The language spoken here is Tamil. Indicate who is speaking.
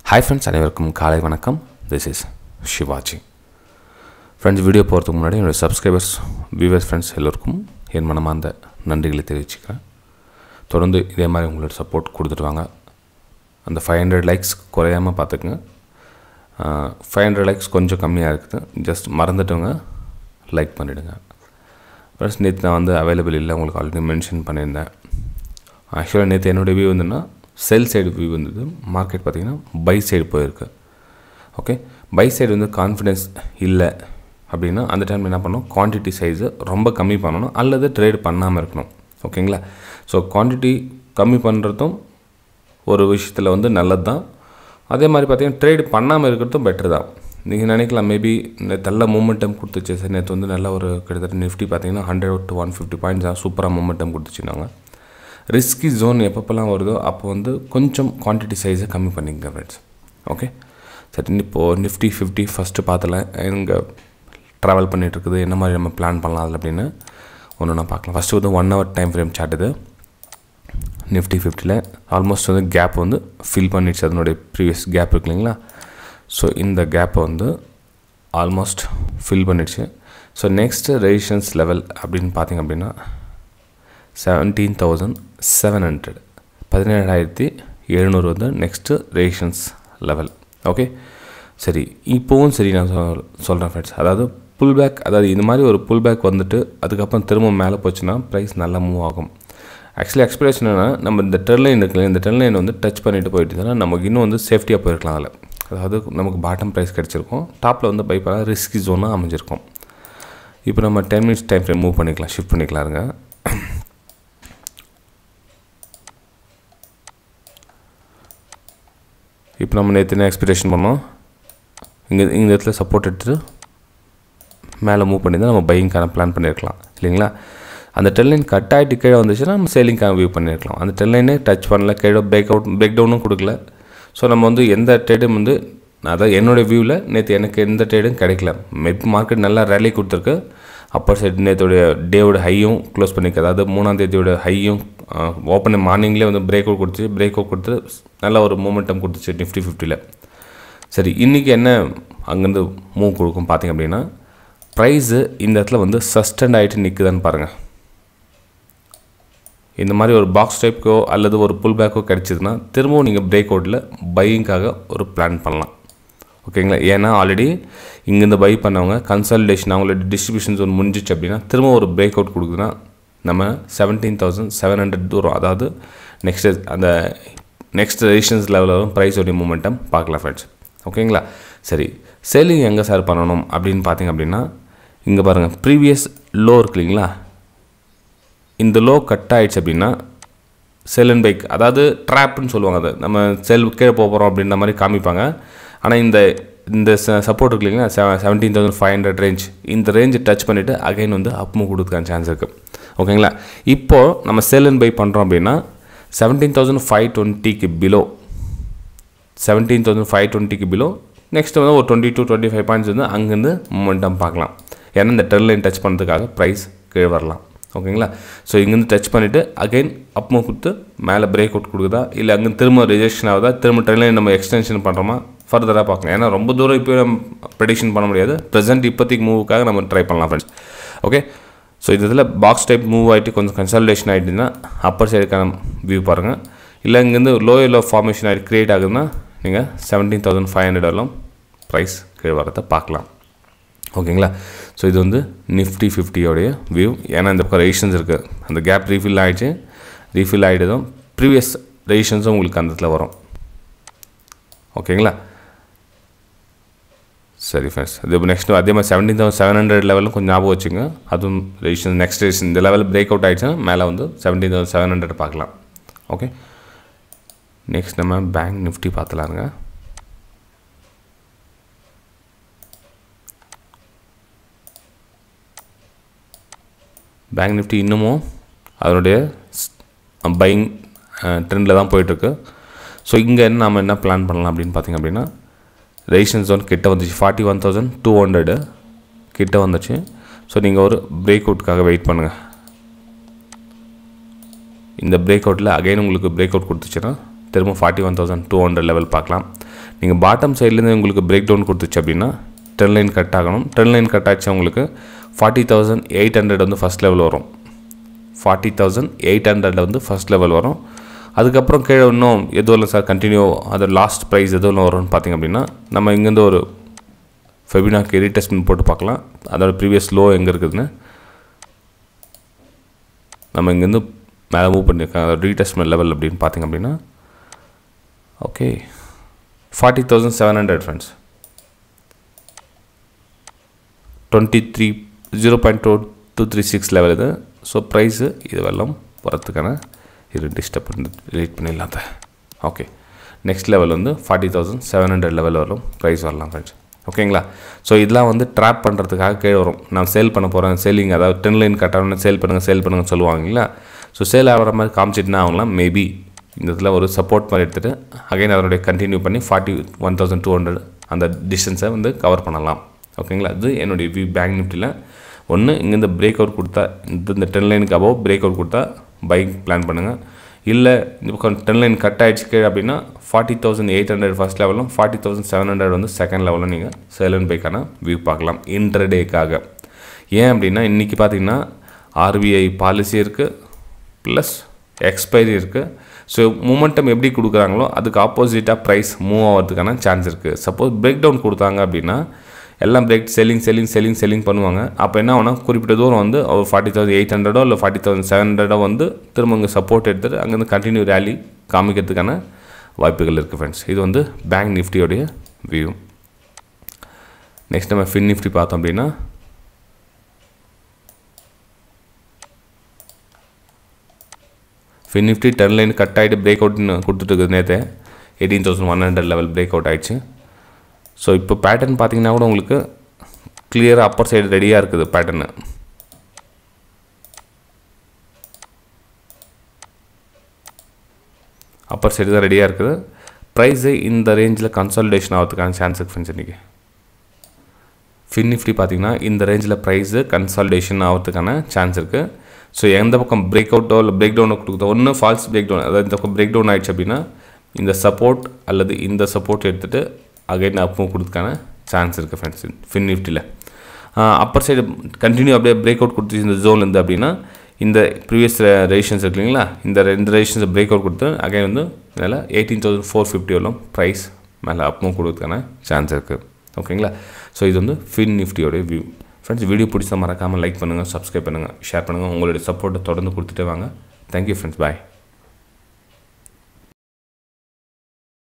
Speaker 1: ஹாய் ஃப்ரெண்ட்ஸ் அனைவருக்கும் காலை வணக்கம் this is Sivaji friends video போகிறதுக்கு முன்னாடி என்னோடய சப்ஸ்கிரைபர்ஸ் வியூவர்ஸ் ஃப்ரெண்ட்ஸ் எல்லோருக்கும் என் மனமார்ந்த நன்றிகளை தெரிவிச்சுக்கிறேன் தொடர்ந்து இதே மாதிரி உங்களோட சப்போர்ட் கொடுத்துட்டு வாங்க அந்த ஃபைவ் ஹண்ட்ரட் லைக்ஸ் குறையாமல் பார்த்துக்குங்க ஃபைவ் ஹண்ட்ரட் லைக்ஸ் கொஞ்சம் கம்மியாக இருக்குது ஜஸ்ட் மறந்துட்டவங்க லைக் பண்ணிவிடுங்க ஃப்ரெண்ட்ஸ் நேற்று நான் வந்து அவைலபிள் இல்லை உங்களுக்கு ஆல்ரெடி மென்ஷன் பண்ணியிருந்தேன் ஆக்சுவலாக நேற்று என்னோடய வியூ வந்துன்னா செல் சைடு வியூ வந்தது மார்க்கெட் பார்த்திங்கன்னா பை சைடு போயிருக்கு ஓகே பை சைடு வந்து கான்ஃபிடென்ஸ் இல்லை அப்படின்னா அந்த டைமில் என்ன பண்ணணும் குவான்டிட்டி சைஸை ரொம்ப கம்மி பண்ணணும் அல்லது ட்ரேட் பண்ணாமல் இருக்கணும் ஓகேங்களா ஸோ குவான்டிட்டி கம்மி பண்ணுறதும் ஒரு விஷயத்தில் வந்து நல்லது தான் அதே மாதிரி பார்த்தீங்கன்னா ட்ரேட் பண்ணாமல் இருக்கிறதும் பெட்டர் தான் நீங்கள் நினைக்கலாம் மேபி நல்ல மூமெண்டம் கொடுத்துச்சு சார் நேற்று வந்து நல்ல ஒரு கிட்டத்தட்ட நிஃப்டி பார்த்தீங்கன்னா hundred to one fifty points தான் சூப்பராக மூமெண்டம் கொடுத்துச்சுனாங்க ரிஸ்கி ஜோன் எப்பப்பெல்லாம் வருதோ அப்போ வந்து கொஞ்சம் குவான்டிட்டி சைஸை கம்மி பண்ணிக்கங்க ஃப்ரெண்ட்ஸ் ஓகே சரி இப்போது நிஃப்டி ஃபிஃப்டி ஃபஸ்ட்டு பார்த்தல எங்கே ட்ராவல் பண்ணிகிட்ருக்குது என்ன மாதிரி நம்ம பிளான் பண்ணலாம் அதில் அப்படின்னு ஒன்று நான் பார்க்கலாம் ஃபஸ்ட்டு வந்து one hour time frame chart இது நிஃப்டி ஃபிஃப்டியில் ஆல்மோஸ்ட் வந்து கேப் வந்து ஃபில் பண்ணிடுச்சு அதனுடைய ப்ரீவியஸ் கேப் இருக்கு இல்லைங்களா ஸோ இந்த கேப்பை வந்து ஆல்மோஸ்ட் ஃபில் பண்ணிடுச்சு ஸோ நெக்ஸ்ட்டு ரெஜிஸ்ட்ரன்ஸ் லெவல் அப்படின்னு பார்த்திங்க அப்படின்னா செவன்டீன் தௌசண்ட் செவன் ஹண்ட்ரட் பதினேழாயிரத்தி எழுநூறு வந்து நெக்ஸ்ட்டு ரெஜிஸ்ட்ரன்ஸ் லெவல் ஓகே சரி இப்போவும் சரி நான் சொல் சொல்கிறேன் ஃப்ரெண்ட்ஸ் அதாவது புல் பேக் அதாவது இந்த மாதிரி ஒரு புல் பேக் வந்துட்டு அதுக்கப்புறம் திரும்ப மேலே போச்சுன்னா ப்ரைஸ் நல்லா மூவ் ஆகும் ஆக்சுவலி எக்ஸ்பிரேஷன் என்னென்னா நம்ம இந்த ட்ரென் லைன் இருக்குல்ல இந்த ட்ரென் லைன் வந்து டச் பண்ணிட்டு போயிட்டு நமக்கு இன்னும் வந்து சேஃப்டியாக போயிருக்கலாம் அதில் அதாவது நமக்கு பாட்டம் ப்ரைஸ் கிடச்சிருக்கும் டாப்பில் வந்து பை பண்ணால் ரிஸ்கி ஜோனாக அமைஞ்சிருக்கும் இப்போ நம்ம ten minutes time frame move பண்ணிக்கலாம் ஷிஃப்ட் பண்ணிக்கலாருங்க இப்போ நம்ம நேற்று என்ன எக்ஸ்பெக்டேஷன் பண்ணோம் இங்கே இந்த இடத்துல சப்போர்ட் எடுத்துகிட்டு மேலே மூவ் பண்ணி தான் நம்ம பையிங்க்கான பிளான் பண்ணியிருக்கலாம் இல்லைங்களா அந்த டென் லைன் கட் ஆகிட்டு கீழே வந்துச்சுன்னா நம்ம சேலிங்காக வியூ பண்ணியிருக்கலாம் அந்த டென் லைனே டச் பண்ணல கீழே பிரேக் அவுட் பிரேக் டவுனும் கொடுக்கல ஸோ நம்ம வந்து எந்த ட்ரேடும் வந்து அதான் என்னோடய வியூவில் நேற்று எனக்கு எந்த ட்ரேடும் கிடைக்கல மெப் மார்க்கெட் நல்லா ரேலி கொடுத்துருக்கு அப்பர் சைடு நேற்றுடைய டேவோட ஹையும் க்ளோஸ் பண்ணிக்க அதாவது மூணாம் தேதியோட ஹையும் ஓப்பன் மார்னிங்லேயே வந்து பிரேக் அவுட் கொடுத்து பிரேக் அவுட் கொடுத்து நல்ல ஒரு மூமெண்டம் கொடுத்துச்சு நிஃப்டி ஃபிஃப்டியில் சரி இன்றைக்கி என்ன அங்கேருந்து மூவ் கொடுக்கும் பார்த்திங்க அப்படின்னா ப்ரைஸு இந்த இடத்துல வந்து சஸ்டெண்ட் ஆகிட்டு நிற்குதான்னு பாருங்கள் இந்த மாதிரி ஒரு பாக்ஸ் டைப்க்கோ அல்லது ஒரு புல் பேக்கோ கிடச்சிதுன்னா திரும்பவும் நீங்கள் பிரேக் அவுட்டில் பையிங்காக ஒரு பிளான் பண்ணலாம் ஓகேங்களா ஏன்னா ஆல்ரெடி இங்கேருந்து பை பண்ணவங்க கன்சல்டேஷன் அவங்களோட டிஸ்ட்ரிபியூஷன்ஸ் ஒன்று முடிஞ்சிச்சு அப்படின்னா திரும்ப ஒரு பிரேக் அவுட் கொடுக்குதுன்னா நம்ம செவன்டீன் தௌசண்ட் செவன் ஹண்ட்ரட் தூரம் அதாவது நெக்ஸ்ட் அந்த நெக்ஸ்ட் ரெஜிஸ்டன்ஸ் லெவலில் வரும் ப்ரைஸோடைய மூமெண்டம் பார்க்கலாம் ஃப்ரெண்ட்ஸ் ஓகேங்களா சரி செல்லிங் எங்கே சார் பண்ணணும் அப்படின்னு பார்த்தீங்க அப்படின்னா இங்கே பாருங்கள் ப்ரீவியஸ் லோ இருக்கு இல்லைங்களா இந்த லோ கட் ஆகிடுச்சு அப்படின்னா செல் அண்ட் பைக் அதாவது ட்ராப்னு சொல்லுவாங்க அதை நம்ம செல் கீழே போக போகிறோம் அப்படின்ற மாதிரி காமிப்பாங்க ஆனால் இந்த இந்த சப்போர்ட் இருக்கு இல்லைங்களா செவ seventeen thousand five hundred range இந்த ரேஞ்சை டச் பண்ணிவிட்டு அகைன் வந்து அப் மூவ் கொடுத்துக்கான சான்ஸ் இருக்குது ஓகேங்களா இப்போது நம்ம செல் அண்ட் பை பண்ணுறோம் அப்படின்னா செவன்டீன் தௌசண்ட் ஃபைவ் டுவெண்ட்டிக்கு பிலோ செவன்டீன் தௌசண்ட் ஃபைவ் டுவெண்ட்டிக்கு பிலோ நெக்ஸ்ட் வந்து ஒரு twenty to twenty five points வந்து அங்கேருந்து மூமெண்டம் பார்க்கலாம் ஏன்னா இந்த ட்ரெண்ட் லைன் டச் பண்ணுறதுக்காக ப்ரைஸ் கீழே வரலாம் ஓகேங்களா ஸோ இங்கேருந்து டச் பண்ணிவிட்டு அகைன் அப் மூவ் கொடுத்து மேலே பிரேக் அவுட் கொடுக்குதா இல்லை அங்கேருந்து திரும்ப ரிஜெக்ஷன் ஆகுதா திரும்ப ட்ரெண்ட் லைன் நம்ம எக்ஸ்டென்ஷன் பண்ணுறோமா ஃபர்தராக பார்க்கலாம் ஏன்னா ரொம்ப தூரம் இப்போ நம்ம ப்ரெடிக்ஷன் பண்ண முடியாது ப்ரெசென்ட் இப்போதைக்கு மூவுக்காக நம்ம ட்ரை பண்ணலாம் ஃப்ரெண்ட்ஸ் ஓகே ஸோ இந்த இதில் பாக்ஸ் டைப் மூவ் ஆகிட்டு கொஞ்சம் கன்சல்டேஷன் ஆகிட்டுன்னா அப்பர் சைடுக்கான வியூ பாருங்கள் இல்லை இங்கேருந்து லோயர் லோ ஃபார்மேஷன் ஆகிட்டு க்ரியேட் ஆகுதுன்னா நீங்கள் செவன்டீன் தௌசண்ட் ஃபைவ் ஹண்ட்ரட் வரலாம் ப்ரைஸ் கீழே வரதை பார்க்கலாம் ஓகேங்களா ஸோ இது வந்து நிஃப்டி ஃபிஃப்டியோடைய வியூ ஏன்னா இந்த பக்கம் ரெஜிஸ்டன்ஸ் இருக்குது அந்த கேப் ரீஃபில் ஆகிடுச்சு ரீஃபில் ஆகிடுதும் ப்ரீவியஸ் ரெஜிஸ்டன்ஸும் உங்களுக்கு அந்த இடத்துல வரும் ஓகேங்களா சரி ஃப்ரெண்ட்ஸ் இது நெக்ஸ்ட் அதே மாதிரி செவன்டீன் தௌசண்ட் செவன் ஹண்ட்ரட் லெவலும் கொஞ்சம் ஞாபகம் வச்சுங்க அதுவும் ரெஜிஸ்டன்ஸ் நெக்ஸ்ட் ரெஜிஸ்டன் இந்த லெவல் பிரேக் அவுட் ஆகிடுச்சுன்னா மேலே வந்து செவன்டீன் தௌசண்ட் செவன் ஹண்ட்ரட் பார்க்கலாம் ஓகே நெக்ஸ்ட் நம்ம பேங்க் நிஃப்டி பார்த்துலாங்க பேங்க் நிஃப்டி இன்னமும் அதனுடைய பையிங் ட்ரெண்டில் தான் போயிட்டுருக்கு ஸோ இங்கே என்ன நம்ம என்ன பிளான் பண்ணலாம் அப்படின்னு பார்த்திங்க அப்படின்னா ரெஜிஸ்டன் ஜோன் கிட்ட வந்துச்சு forty one thousand two hundred கிட்ட வந்துச்சு ஸோ நீங்கள் ஒரு பிரேக் அவுட்டுக்காக வெயிட் பண்ணுங்கள் இந்த பிரேக் அவுட்டில் அகைன் உங்களுக்கு பிரேக் அவுட் கொடுத்துச்சுன்னா திரும்ப forty one thousand two hundred level பார்க்கலாம் நீங்கள் பாட்டம் சைட்லேருந்து உங்களுக்கு பிரேக் டவுன் கொடுத்துச்சு அப்படின்னா டென் லைன் கட் ஆகணும் டென் லைன் கட் ஆச்சு உங்களுக்கு ஃபார்ட்டி தௌசண்ட் எயிட் ஹண்ட்ரட் வந்து ஃபஸ்ட் லெவல் வரும் ஃபார்ட்டி தௌசண்ட் எயிட் ஹண்ட்ரடில் வந்து ஃபஸ்ட் லெவல் வரும் அதுக்கப்புறம் கீழே இன்னும் எதுவும் இல்லை சார் கண்டினியூ அது லாஸ்ட் ப்ரைஸ் எதுவும் வரும்னு பார்த்திங்க அப்படின்னா நம்ம இங்கேருந்து ஒரு ஃபெபினாக்கு ரீடெஸ்ட்மெண்ட் போட்டு பார்க்கலாம் அதோட ப்ரீவியஸ் லோ எங்கே இருக்குதுன்னு நம்ம இங்கேருந்து மேலே மூவ் பண்ணியிருக்காங்க ரீடெஸ்ட்மெண்ட் லெவல் அப்படின்னு பார்த்திங்க அப்படின்னா okay forty thousand seven hundred friends twenty three zero point two two three six level இது ஸோ ப்ரைஸு இது வெள்ளம் வரத்துக்கான இது டிஸ்டர்ப் பண்ணி ரிலீட் பண்ணிடலாம் அதை ஓகே நெக்ஸ்ட் லெவல் வந்து forty thousand seven hundred level வரும் ப்ரைஸ் வரலாம் ஃப்ரெண்ட்ஸ் ஓகேங்களா ஸோ இதெல்லாம் வந்து ட்ராப் பண்ணுறதுக்காக கீழே வரும் நான் சேல் பண்ண போகிறேன் சேலிங் அதாவது டென் லைன் கட்டணும்னு சேல் பண்ணுங்கள் சேல் பண்ணுங்கன்னு சொல்லுவாங்களா ஸோ சேல் ஆகிற மாதிரி காமிச்சிட்டுனா அவங்களாம் மேபி இந்த இதில் ஒரு சப்போர்ட் மாதிரி எடுத்துகிட்டு அகைன் அதனுடைய கண்டினியூ பண்ணி forty one thousand two hundred அந்த டிஸ்டன்ஸை வந்து கவர் பண்ணலாம் ஓகேங்களா அது என்னுடைய வியூ பேங்க் நிஃப்டியில் ஒன்று இங்கேருந்து பிரேக் அவுட் கொடுத்தா இந்த இந்த டென் லைனுக்கு அபவ் பிரேக் அவுட் கொடுத்தா பைக் பிளான் பண்ணுங்கள் இல்லை இந்த பக்கம் டென் லைன் கட் ஆகிடுச்சு கீழே அப்படின்னா forty thousand eight hundred first லெவலும் ஃபார்ட்டி தௌசண்ட் செவன் ஹண்ட்ரட் வந்து செகண்ட் லெவலும் நீங்கள் சேலன் பைக்கான வியூ பார்க்கலாம் இன்டர்டேக்காக ஏன் அப்படின்னா இன்றைக்கி பார்த்தீங்கன்னா ஆர்பிஐ பாலிசி இருக்குது ப்ளஸ் எக்ஸ்பைரி இருக்குது ஸோ மூமெண்டம் எப்படி கொடுக்குறாங்களோ அதுக்கு ஆப்போசிட்டாக ப்ரைஸ் மூவ் ஆகிறதுக்கான சான்ஸ் இருக்குது சப்போஸ் பிரேக் டவுன் கொடுத்தாங்க அப்படின்னா எல்லாம் break selling selling selling selling பண்ணுவாங்க அப்போ என்ன ஆகுனா குறிப்பிட்ட தூரம் வந்து ஒரு ஃபார்ட்டி தௌசண்ட் எயிட் ஹண்ட்ரடோ இல்லை ஃபார்ட்டி தௌசண்ட் செவன் ஹண்ட்ரடோ வந்து திரும்ப இங்கே சப்போர்ட் எடுத்துகிட்டு அங்கேருந்து கண்டினியூ ரேலி காமிக்கிறதுக்கான வாய்ப்புகள் இருக்குது ஃப்ரெண்ட்ஸ் இது வந்து பேங்க் நிஃப்டியோடைய வியூ நெக்ஸ்ட் நம்ம ஃபின் நிஃப்டி பார்த்தோம் அப்படின்னா fin Nifty ten line cut ஆகிட்டு பிரேக் அவுட்னு கொடுத்துட்டு இருக்குது நேற்று eighteen thousand one hundred level break out ஆயிடுச்சு ஸோ இப்போ பேட்டர்ன் பார்த்தீங்கன்னா கூட உங்களுக்கு கிளியராக அப்பர் சைடு ரெடியாக இருக்குது பேட்டர்னு அப்பர் சைடு தான் ரெடியாக இருக்குது ப்ரைஸு இந்த ரேஞ்சில் கன்சாலிடேஷன் ஆகிறதுக்கான சான்ஸ் இருக்குது ஃப்ரெண்ட்ஸ் இன்றைக்கி ஃபின் நிஃப்டி பார்த்தீங்கன்னா இந்த ரேஞ்சில் ப்ரைஸு கன்சாலிடேஷன் ஆகிறதுக்கான சான்ஸ் இருக்குது ஸோ எந்த பக்கம் பிரேக் அவுட்டோ இல்லை பிரேக் டவுனோ கொடுக்குதோ ஒன்று ஃபால்ஸ் பிரேக் டவுன் அதாவது இந்த பக்கம் பிரேக் டவுன் ஆயிடுச்சு அப்படின்னா இந்த சப்போர்ட் அல்லது இந்த சப்போர்ட் எடுத்துகிட்டு அகைன் அப்பும் கொடுத்துக்கான சான்ஸ் இருக்குது ஃப்ரெண்ட்ஸ் ஃபின் நிஃப்டியில் அப்பர் சைடு கண்டினியூ அப்படியே பிரேக் அவுட் கொடுத்து இந்த ஜோன் இருந்து அப்படின்னா இந்த ப்ரீவியஸ் ரெஜிஷன்ஸ் இருக்கு இல்லைங்களா இந்த ரெண்டு ரெஜிஷன்ஸை பிரேக் அவுட் கொடுத்து அகைன் வந்து இதில் எயிட்டீன் தௌசண்ட் ஃபோர் ஃபிஃப்டி வரலும் ப்ரைஸ் மேலே அப்பும் கொடுக்கறதுக்கான சான்ஸ் இருக்குது ஓகேங்களா ஸோ இது வந்து ஃபின் நிஃப்டியோடைய வியூ ஃப்ரெண்ட்ஸ் வீடியோ பிடிச்சா மறக்காமல் லைக் பண்ணுங்கள் சப்ஸ்கிரைப் பண்ணுங்கள் ஷேர் பண்ணுங்கள் உங்களுடைய சப்போர்ட்டை தொடர்ந்து கொடுத்துட்டே வாங்க தேங்க்யூ ஃப்ரெண்ட்ஸ் பாய்